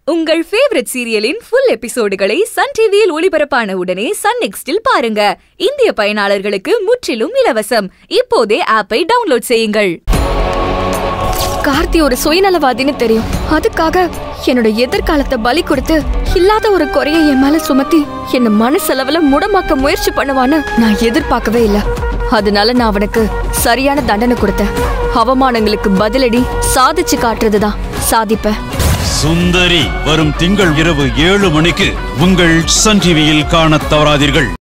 உங்கள் ஃபேவரட் சீரியலின் ஃபுல் எபிசோடுகளை சன் டிவியில் ஒளிபரப்பான உடனே சன் நெக்ஸ்டில் பாருங்க இந்திய பயனாளர்களுக்கு முற்றிலும் இலவசம் இப்போதே ஆப்பை டவுன்லோட் செய்யுங்கள் கார்த்தி ஒரு சுயநலவாதின்னு தெரியும் அதுக்காக என்னோட எதிர்காலத்தை பலி கொடுத்து இல்லாத ஒரு குறைய என் மேல சுமத்தி என்ன மனசளவுல முடமாக்க முயற்சி பண்ணுவான்னு நான் எதிர்பார்க்கவே இல்ல அதனால நான் அவனுக்கு சரியான தண்டனை கொடுத்தேன் அவமானங்களுக்கு பதிலடி சாதிச்சு காட்டுறதுதான் சாதிப்பேன் சுந்தரி வரும் திங்கள் இரவு ஏழு மணிக்கு உங்கள் சன் டிவியில் காணத் தவறாதீர்கள்